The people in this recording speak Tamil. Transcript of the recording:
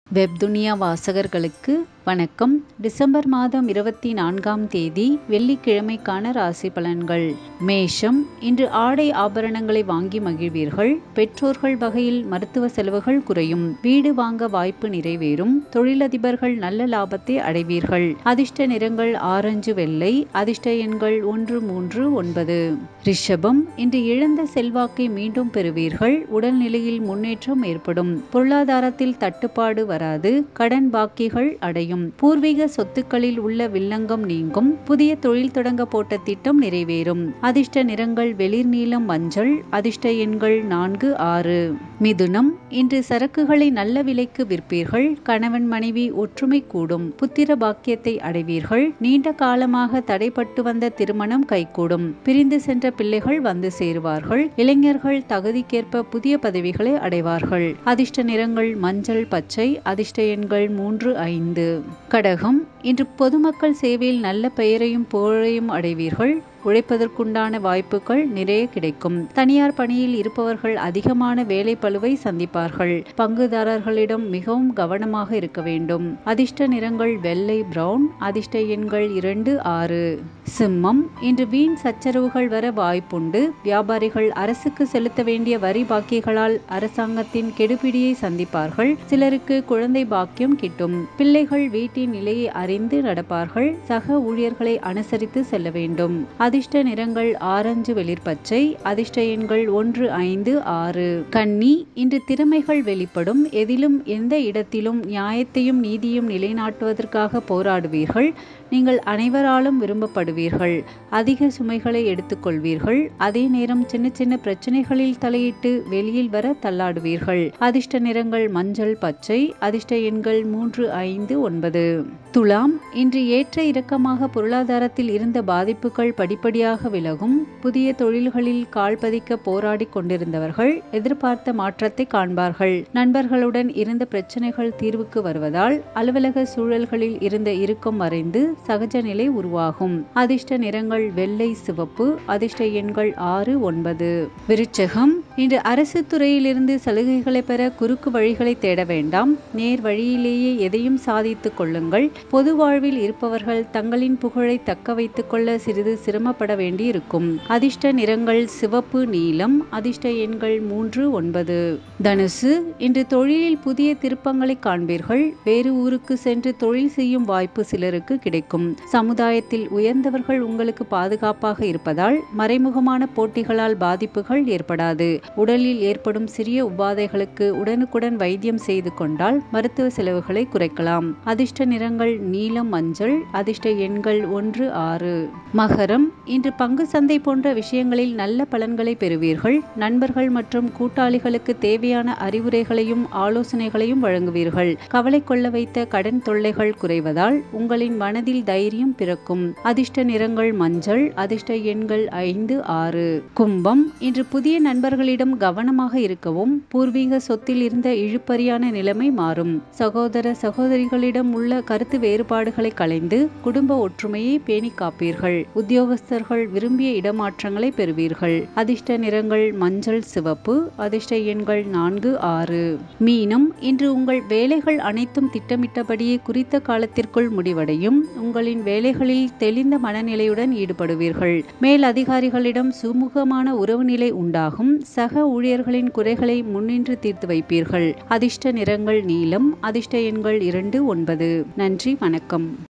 வெப்துனியா வாசகர்களுக்கு வணக்கம் டிசம்பர் மாதம் இருபத்தி நான்காம் தேதி வெள்ளிக்கிழமைக்கான ராசி பலன்கள் மேஷம் இன்று ஆடை ஆபரணங்களை வாங்கி மகிழ்வீர்கள் பெற்றோர்கள் வகையில் மருத்துவ செலவுகள் குறையும் வீடு வாங்க வாய்ப்பு நிறைவேறும் தொழிலதிபர்கள் நல்ல லாபத்தை அடைவீர்கள் அதிர்ஷ்ட நிறங்கள் ஆரஞ்சு வெள்ளை அதிர்ஷ்ட எண்கள் ஒன்று மூன்று ஒன்பது ரிஷபம் இன்று இழந்த செல்வாக்கை மீண்டும் பெறுவீர்கள் உடல்நிலையில் முன்னேற்றம் ஏற்படும் பொருளாதாரத்தில் தட்டுப்பாடு வராது கடன் பாக்கிகள் அடையும் பூர்வீக சொத்துக்களில் உள்ள வில்லங்கம் நீங்கும் புதிய தொழில் தொடங்க போட்ட திட்டம் நிறைவேறும் அதிர்ஷ்ட நிறங்கள் வெளிர் நீலம் மஞ்சள் அதிர்ஷ்ட எண்கள் நான்கு ஆறு மிதுனம் இன்று சரக்குகளை நல்ல விலைக்கு விற்பீர்கள் கணவன் மனைவி ஒற்றுமை கூடும் புத்திர பாக்கியத்தை அடைவீர்கள் நீண்ட காலமாக தடைப்பட்டு வந்த திருமணம் கைகூடும் பிரிந்து சென்ற பிள்ளைகள் வந்து சேருவார்கள் இளைஞர்கள் தகுதிக்கேற்ப புதிய பதவிகளை அடைவார்கள் அதிர்ஷ்ட நிறங்கள் மஞ்சள் பச்சை அதிர்ஷ்ட எண்கள் மூன்று ஐந்து கடகம் இன்று பொதுமக்கள் சேவையில் நல்ல பெயரையும் புகழையும் அடைவீர்கள் உழைப்பதற்குண்டான வாய்ப்புகள் நிறைய கிடைக்கும் தனியார் பணியில் இருப்பவர்கள் அதிகமான வேலை பழுவை சந்திப்பார்கள் பங்குதாரர்களிடம் மிகவும் கவனமாக இருக்க வேண்டும் அதிர்ஷ்ட நிறங்கள் வெள்ளை பிரவுன் அதிர்ஷ்ட எண்கள் இரண்டு ஆறு சிம்மம் இன்று வீண் சச்சரவுகள் வர வாய்ப்புண்டு வியாபாரிகள் அரசுக்கு செலுத்த வேண்டிய வரி பாக்கிகளால் அரசாங்கத்தின் கெடுபிடியை சந்திப்பார்கள் சிலருக்கு குழந்தை பாக்கியம் கிட்டும் பிள்ளைகள் வீட்டின் நிலையை அறிந்து நடப்பார்கள் சக ஊழியர்களை அனுசரித்து செல்ல வேண்டும் அதிர்ஷ்ட நிறங்கள் ஆரஞ்சு வெளிர்பச்சை அதிர்ஷ்ட எண்கள் ஒன்று ஐந்து ஆறு கன்னி இன்று திறமைகள் வெளிப்படும் எதிலும் எந்த இடத்திலும் நியாயத்தையும் நீதியும் நிலைநாட்டுவதற்காக போராடுவீர்கள் நீங்கள் அனைவராலும் விரும்பப்படுவீர்கள் அதிக சுமைகளை எடுத்துக்கொள்வீர்கள் அதே நேரம் சின்ன சின்ன பிரச்சனைகளில் தலையிட்டு வெளியில் வர தள்ளாடுவீர்கள் அதிர்ஷ்ட நிறங்கள் மஞ்சள் பச்சை அதிர்ஷ்ட எண்கள் மூன்று ஐந்து ஒன்பது துலாம் இன்று ஏற்ற இறக்கமாக பொருளாதாரத்தில் இருந்த பாதிப்புகள் படிப்படியாக விலகும் புதிய தொழில்களில் கால் பதிக்க போராடி கொண்டிருந்தவர்கள் எதிர்பார்த்த மாற்றத்தை காண்பார்கள் நண்பர்களுடன் இருந்த பிரச்சனைகள் தீர்வுக்கு வருவதால் அலுவலக சூழல்களில் இருந்த இறுக்கம் மறைந்து சகஜ நிலை உருவாகும் அதிர்ஷ்ட நிறங்கள் வெள்ளை சிவப்பு அதிர்ஷ்ட எண்கள் ஆறு ஒன்பது விருச்சகம் இன்று அரசு துறையிலிருந்து சலுகைகளை பெற குறுக்கு வழிகளை தேட வேண்டாம் நேர் வழியிலேயே எதையும் சாதித்துக் கொள்ளுங்கள் பொது வாழ்வில் இருப்பவர்கள் தங்களின் புகழை தக்க வைத்துக் கொள்ள சிறிது சிரமப்பட வேண்டியிருக்கும் அதிர்ஷ்ட நிறங்கள் சிவப்பு நீலம் அதிர்ஷ்ட எண்கள் மூன்று ஒன்பது தனுசு இன்று தொழிலில் புதிய திருப்பங்களை காண்பீர்கள் வேறு ஊருக்கு சென்று தொழில் செய்யும் வாய்ப்பு சிலருக்கு கிடைக்கும் சமுதாயத்தில் உயர்ந்தவர்கள் உங்களுக்கு பாதுகாப்பாக இருப்பதால் மறைமுகமான போட்டிகளால் பாதிப்புகள் ஏற்படாது உடலில் ஏற்படும் சிறிய உபாதைகளுக்கு உடனுக்குடன் வைத்தியம் செய்து கொண்டால் மருத்துவ செலவுகளை குறைக்கலாம் அதிர்ஷ்ட நிறங்கள் நீலம் மஞ்சள் அதிர்ஷ்ட எண்கள் ஒன்று ஆறு மகரம் இன்று பங்கு சந்தை போன்ற விஷயங்களில் நல்ல பலன்களை பெறுவீர்கள் நண்பர்கள் மற்றும் கூட்டாளிகளுக்கு தேவையான அறிவுரைகளையும் ஆலோசனைகளையும் வழங்குவீர்கள் கவலை கொள்ள வைத்த கடன் தொல்லைகள் குறைவதால் உங்களின் மனதில் தைரியம் பிறக்கும் அதிர்ஷ்ட நிறங்கள் மஞ்சள் அதிர்ஷ்ட எண்கள் ஐந்து ஆறு கும்பம் இன்று புதிய நண்பர்களிடம் கவனமாக இருக்கவும் பூர்வீக சொத்தில் இருந்த இழுப்பறியான நிலைமை மாறும் சகோதர சகோதரிகளிடம் உள்ள கருத்து வேறுபாடுகளை களைந்து குடும்ப ஒற்றுமையை பேணி காப்பீர்கள் உத்தியோகஸ்தர்கள் விரும்பிய இடமாற்றங்களை பெறுவீர்கள் அதிர்ஷ்ட நிறங்கள் மஞ்சள் சிவப்பு அதிர்ஷ்ட எண்கள் நான்கு ஆறு மீனம் இன்று உங்கள் வேலைகள் அனைத்தும் திட்டமிட்டபடியே குறித்த காலத்திற்குள் முடிவடையும் உங்களின் வேலைகளில் தெளிந்த மனநிலையுடன் ஈடுபடுவீர்கள் மேல் அதிகாரிகளிடம் சுமூகமான உறவு நிலை உண்டாகும் சக ஊழியர்களின் குறைகளை முன்னின்று தீர்த்து வைப்பீர்கள் அதிர்ஷ்ட நிறங்கள் நீலம் அதிர்ஷ்ட எண்கள் இரண்டு ஒன்பது நன்றி வணக்கம்